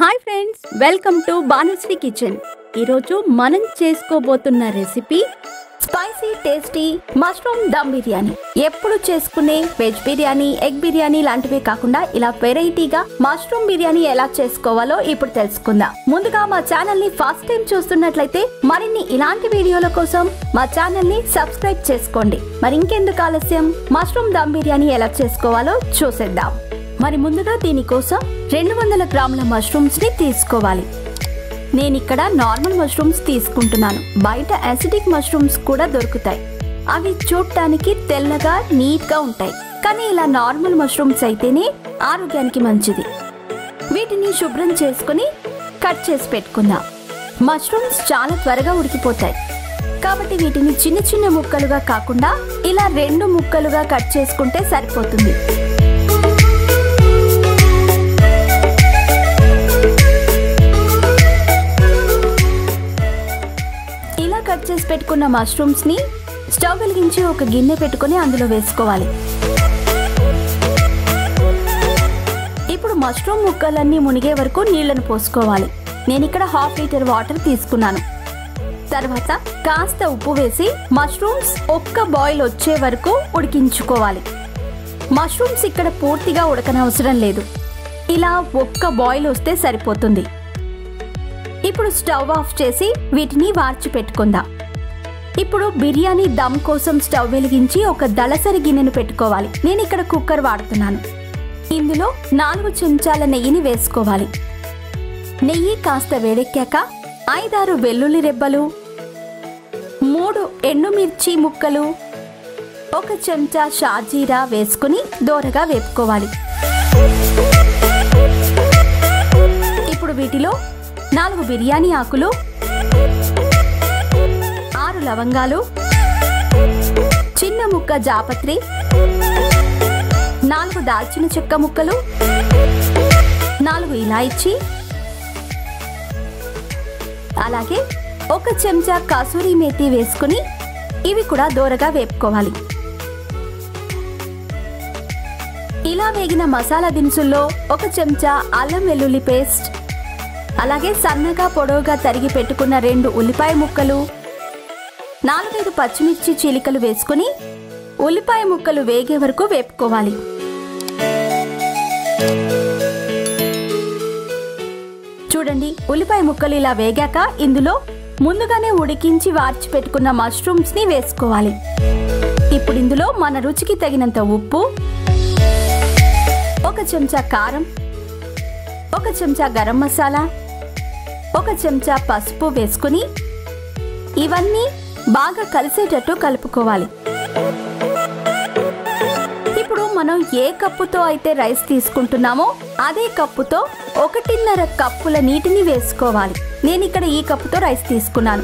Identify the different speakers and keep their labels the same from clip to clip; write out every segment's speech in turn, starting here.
Speaker 1: hi friends welcome to Banushri kitchen ఈరోజు మనం చేసుకోబోతున్న recipe spicy tasty mushroom dum biryani ఎప్పుడు చేసుకునే వెజ్ బిర్యానీ ఎగ్ బిర్యానీ లాంటివే కాకుండా ఇలా వెరైటీగా మష్రూమ్ బిర్యానీ ఎలా చేసుకోవాలో ఇప్పుడు తెలుసుకుందాం ముందుగా మా ఛానల్ ని ఫస్ట్ టైం చూస్తున్నట్లయితే మరిన్ని ఇలాంటి వీడియోల కోసం మా ఛానల్ ని సబ్స్క్రైబ్ చేసుకోండి మరి ఇంకెందుకు ఆలస్యం మష్రూమ్ దమ్ బిర్యానీ ఎలా చేసుకోవాలో చూసేద్దాం మరి ముందుగా దీనికోసం రెండు వందల గ్రాముల మష్రూమ్స్ ని తీసుకోవాలి నేను ఇక్కడ నార్మల్ మష్రూమ్స్ తీసుకుంటున్నాను బయట యాసిడిక్ మష్రూమ్స్ కూడా దొరుకుతాయి అవి చూడటానికి తెల్లగా నీట్ గా ఉంటాయి కానీ ఇలా నార్మల్ మష్రూమ్స్ అయితేనే ఆరోగ్యానికి మంచిది వీటిని శుభ్రం చేసుకుని కట్ చేసి పెట్టుకుందాం మష్రూమ్స్ చాలా త్వరగా ఉడికిపోతాయి కాబట్టి వీటిని చిన్న చిన్న ముక్కలుగా కాకుండా ఇలా రెండు ముక్కలుగా కట్ చేసుకుంటే సరిపోతుంది ఇలా కట్ చేసి పెట్టుకున్న మష్రూమ్స్ ని స్టవ్ వెలిగించి ఒక గిన్నె పెట్టుకొని అందులో వేసుకోవాలి ఇప్పుడు మష్రూమ్ ముక్కలన్నీ మునిగే వరకు నీళ్లను పోసుకోవాలి నేను ఇక్కడ హాఫ్ లీటర్ వాటర్ తీసుకున్నాను తర్వాత కాస్త ఉప్పు వేసి మష్రూమ్స్ ఒక్క బాయిల్ వచ్చే వరకు ఉడికించుకోవాలి మష్రూమ్స్ ఇక్కడ పూర్తిగా ఉడకనవసరం లేదు ఇలా ఒక్క బాయిల్ వస్తే సరిపోతుంది ఇప్పుడు స్టవ్ ఆఫ్ చేసి వీటిని వార్చి పెట్టుకుందాం ఇప్పుడు బిర్యానీ దమ్ కోసం స్టవ్ వెలిగించి ఒక దళసరి గిన్నెను పెట్టుకోవాలి నేను ఇక్కడ కుక్కర్ వాడుతున్నాను ఇందులో నాలుగు చెంచాల నెయ్యిని వేసుకోవాలి నెయ్యి కాస్త వేడెక్కాక ఐదారు వెల్లుల్లి రెబ్బలు మూడు ఎండుమిర్చి ముక్కలు ఒక చెంచా షాజీరా వేసుకుని దోరగా వేపుకోవాలి ఇప్పుడు వీటిలో నాలుగు బిర్యానీ ఆకులు ఆరు లవంగాలు చిన్న ముక్క జాపత్రి నాలుగు దాల్చిన చెక్క ముక్కలు నాలుగు ఇలాయిచి అలాగే ఒక చెంచా కసూరి మేతి వేసుకుని ఇవి కూడా దోరగా వేపుకోవాలి ఇలా వేగిన మసాలా దినుసుల్లో ఒక చెంచా అల్లం వెల్లుల్లి పేస్ట్ అలాగే సన్నగా పొడవుగా తరిగి పెట్టుకున్న రెండు ఉల్లిపాయ ముక్కలు నాలుగైదు పచ్చిమిర్చి చీలికలు వేసుకుని ఉల్లిపాయ ముక్కలు వేగే వరకు వేపుకోవాలి చూడండి ఉల్లిపాయ ముక్కలు ఇలా వేగాక ఇందులో ముందుగానే ఉడికించి వార్చి పెట్టుకున్న మష్రూమ్స్ ని వేసుకోవాలి ఇప్పుడు ఇందులో మన రుచికి తగినంత ఉప్పు ఒక చెంచా కారం ఒక చెంచా గరం మసాలా ఒక చెంచా పసుపు వేసుకుని ఇవన్నీ బాగా కలిసేటట్టు కలుపుకోవాలి ఇప్పుడు మనం ఏ కప్పుతో అయితే రైస్ తీసుకుంటున్నామో అదే కప్పుతో ఒకటిన్నర కప్పుల నీటిని వేసుకోవాలి నేను ఇక్కడ ఈ కప్పుతో రైస్ తీసుకున్నాను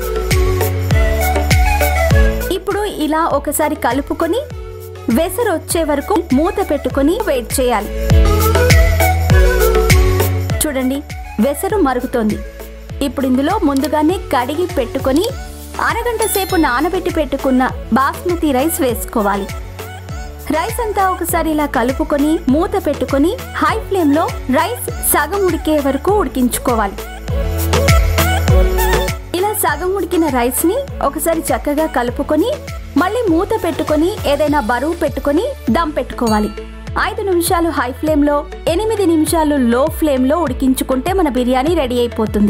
Speaker 1: ఇప్పుడు ఇలా ఒకసారి కలుపుకొని వెసరు వచ్చే వరకు మూత పెట్టుకొని వెయిట్ చేయాలి చూడండి వెసరు మరుగుతోంది ఇప్పుడు ఇందులో ముందుగానే కడిగి పెట్టుకొని అరగంట సేపు నానబెట్టి పెట్టుకున్న బాస్మతి రైస్ వేసుకోవాలి రైస్ అంతా ఒకసారి ఇలా కలుపుకొని మూత పెట్టుకొని హై ఫ్లేమ్ లో రైస్ సగం ఉడికే వరకు ఉడికించుకోవాలి ఇలా సగం ఉడికిన రైస్ ని ఒకసారి చక్కగా కలుపుకొని మళ్ళీ మూత పెట్టుకొని ఏదైనా బరువు పెట్టుకొని దమ్ పెట్టుకోవాలి ఐదు నిమిషాలు హై ఫ్లేమ్ లో ఎనిమిది నిమిషాలు లో ఫ్లేమ్ లో ఉడికించుకుంటే మన బిర్యానీ రెడీ అయిపోతుంది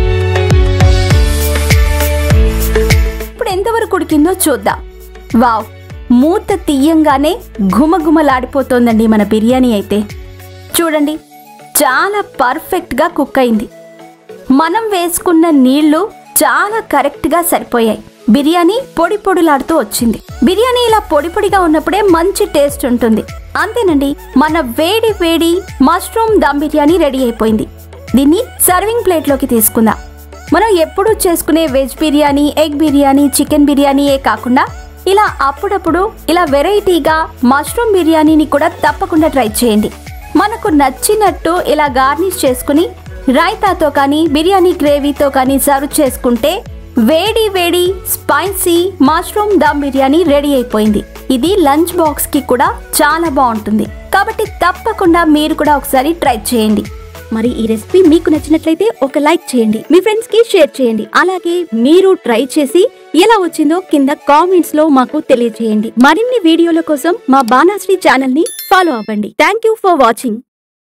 Speaker 1: ఇప్పుడు ఎంతవరకు ఉడికిందో చూద్దాం వావ్ మూత తీయంగానే ఘుమఘుమలాడిపోతోందండి మన బిర్యానీ అయితే చూడండి చాలా పర్ఫెక్ట్గా కుక్ అయింది మనం వేసుకున్న నీళ్లు చాలా కరెక్ట్గా సరిపోయాయి బిర్యానీ పొడి పొడిలాడుతూ వచ్చింది బిర్యానీ ఇలా పొడి పొడిగా ఉన్నప్పుడే మంచి టేస్ట్ ఉంటుంది అంతేనండి మన వేడి వేడి మష్రూమ్ దమ్ బిర్యానీ రెడీ అయిపోయింది దీన్ని సర్వింగ్ ప్లేట్లోకి తీసుకుందాం మనం ఎప్పుడూ చేసుకునే veg biryani egg biryani chicken బిర్యానీయే కాకుండా ఇలా అప్పుడప్పుడు ఇలా వెరైటీగా మష్రూమ్ బిర్యానీని కూడా తప్పకుండా ట్రై చేయండి మనకు నచ్చినట్టు ఇలా గార్నిష్ చేసుకుని రైతాతో కానీ బిర్యానీ గ్రేవీతో కానీ సర్వ్ చేసుకుంటే వేడి వేడి spicy mushroom dum biryani ready అయిపోయింది ఇది లంచ్ బాక్స్ కి కూడా చాలా బాగుంటుంది కాబట్టి తప్పకుండా మీరు కూడా ఒకసారి ట్రై చేయండి మరి ఈ రెసిపీ మీకు నచ్చినట్లయితే ఒక లైక్ చేయండి మీ ఫ్రెండ్స్ కి షేర్ చేయండి అలాగే మీరు ట్రై చేసి ఎలా వచ్చిందో కింద కామెంట్స్ లో మాకు తెలియజేయండి మరిన్ని వీడియోల కోసం మా బాణాశ్రీ ఛానల్ ని ఫాలో అవ్వండి థ్యాంక్ యూ ఫర్ వాచింగ్